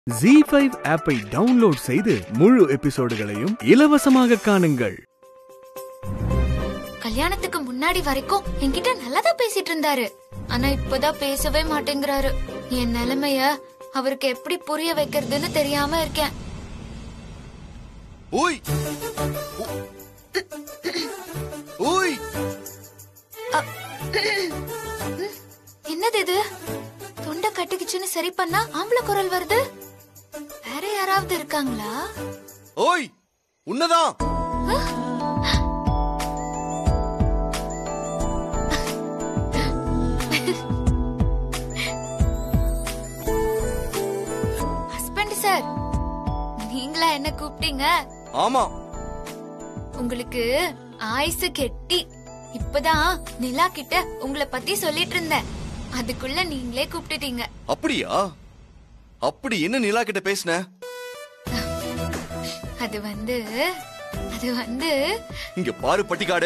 G five ஆப்பை download செய்து முழு எபிசோடுகளையும் இலவசமாக காணுங்கள் கல்யாணத்துக்கு முன்னாடி வரைக்கும் என்கிட்ட நல்லாதான் பேசிட்டு இருந்தாரு ஆனா இப்பதான் பேசவே மாட்டேங்கிறாரு என் நிலைமைய அவருக்கு எப்படி புரிய வைக்கிறதுன்னு தெரியாம இருக்கேன் ஓய் ஓய் என்னது இது தொண்டை கட்டிக்கிச்சுன்னு சரி பண்ணா ஆம்பளை குரல் வருது வேற யாராவது இருக்காங்களா ஓய் உன்னதான் ஹஸ்பண்ட் சார் நீங்களா என்ன கூப்பிட்டீங்க ஆமா உங்களுக்கு ஆயுசு கெட்டி இப்பதான் நிலா கிட்ட உங்களை பத்தி சொல்லிட்டு இருந்தேன் அதுக்குள்ள நீங்களே கூப்பிட்டுட்டீங்க அப்படியா அப்படி என்ன நிலா கிட்ட பேசின அது வந்து அது வந்து இங்க பாரு பட்டிக்காடு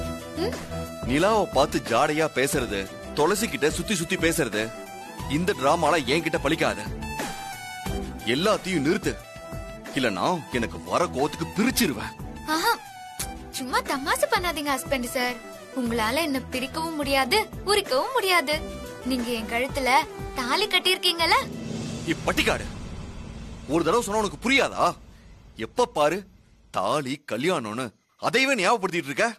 நிலாவை பார்த்து ஜாடையா பேசுறது துளசி கிட்ட சுத்தி சுத்தி பேசுறது இந்த டிராமால என்கிட்ட பலிக்காத எல்லாத்தையும் நிறுத்து இல்லனா எனக்கு வர கோவத்துக்கு பிரிச்சிருவேன் ஆஹா, சும்மா தமாசு பண்ணாதீங்க ஹஸ்பண்ட் சார் உங்களால என்ன பிரிக்கவும் முடியாது உரிக்கவும் முடியாது நீங்க என் கழுத்துல தாலி கட்டியிருக்கீங்கல்ல இப்பட்டிக்காடு ஒரு தடவை சொன்னா உனக்கு புரியாதா எப்ப பாரு தாலி கல்யாணம்னு அதையவே ஞாபகப்படுத்திட்டு இருக்க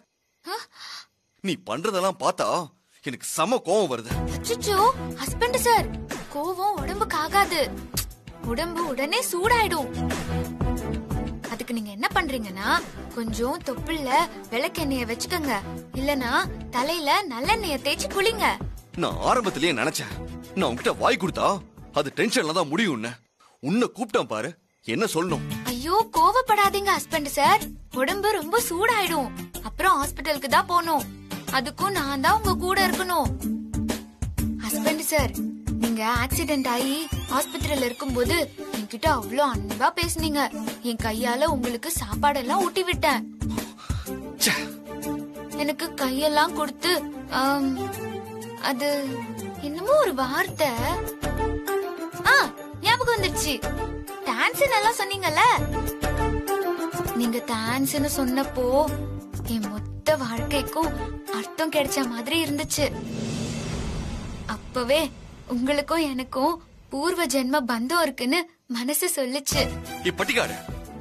நீ பண்றதெல்லாம் பார்த்தா எனக்கு செம கோவம் வருது அச்சச்சோ ஹஸ்பண்ட் சார் கோவம் உடம்புக்கு ஆகாது உடம்பு உடனே சூடாயிடும் அதுக்கு நீங்க என்ன பண்றீங்கன்னா கொஞ்சம் தொப்புள்ள விளக்கெண்ணெய வச்சுக்கோங்க இல்லனா தலையில நல்லெண்ணெய தேய்ச்சி குளிங்க நான் ஆரம்பத்திலேயே நினைச்சேன் நான் உன்கிட்ட வாய் கொடுத்தா அது டென்ஷன்ல தான் முடியும்னு உன்னை கூப்பிட்டேன் பாரு என்ன சொல்லணும் ஐயோ கோவப்படாதீங்க ஹஸ்பண்ட் சார் உடம்பு ரொம்ப சூடாயிடும் அப்புறம் ஹாஸ்பிட்டலுக்கு தான் போகணும் அதுக்கும் நான் தான் உங்க கூட இருக்கணும் ஹஸ்பண்ட் சார் நீங்க ஆக்சிடென்ட் ஆகி ஆஸ்பத்திரியில இருக்கும்போது என்கிட்ட அவ்வளோ அன்பா பேசுனீங்க என் கையால உங்களுக்கு சாப்பாடெல்லாம் ஊட்டி விட்டேன் ச்சே, எனக்கு கையெல்லாம் கொடுத்து ஆம், அது என்னமோ ஒரு வார்த்தை ஆ ஞாபகம் வந்துருச்சு டான்ஸ் நல்லா சொன்னீங்கல்ல நீங்க டான்ஸ்னு சொன்னப்போ என் மொத்த வாழ்க்கைக்கும் அர்த்தம் கிடைச்ச மாதிரி இருந்துச்சு அப்பவே உங்களுக்கும் எனக்கும் பூர்வ ஜென்ம பந்தம் இருக்குன்னு மனசு சொல்லுச்சு இப்பட்டிக்காடு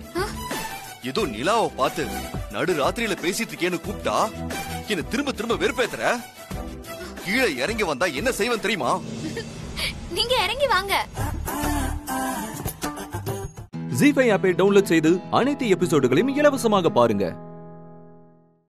ஏதோ நிலாவை பார்த்து நடு ராத்திரியில பேசிட்டு இருக்கேன்னு கூப்பிட்டா என்ன திரும்ப திரும்ப வெறுப்பேத்துற கீழே இறங்கி வந்தா என்ன செய்வேன் தெரியுமா நீங்க இறங்கி வாங்க ஜி ஃபைவ் ஆப்பை டவுன்லோட் செய்து அனைத்து எபிசோடுகளையும் இலவசமாக பாருங்க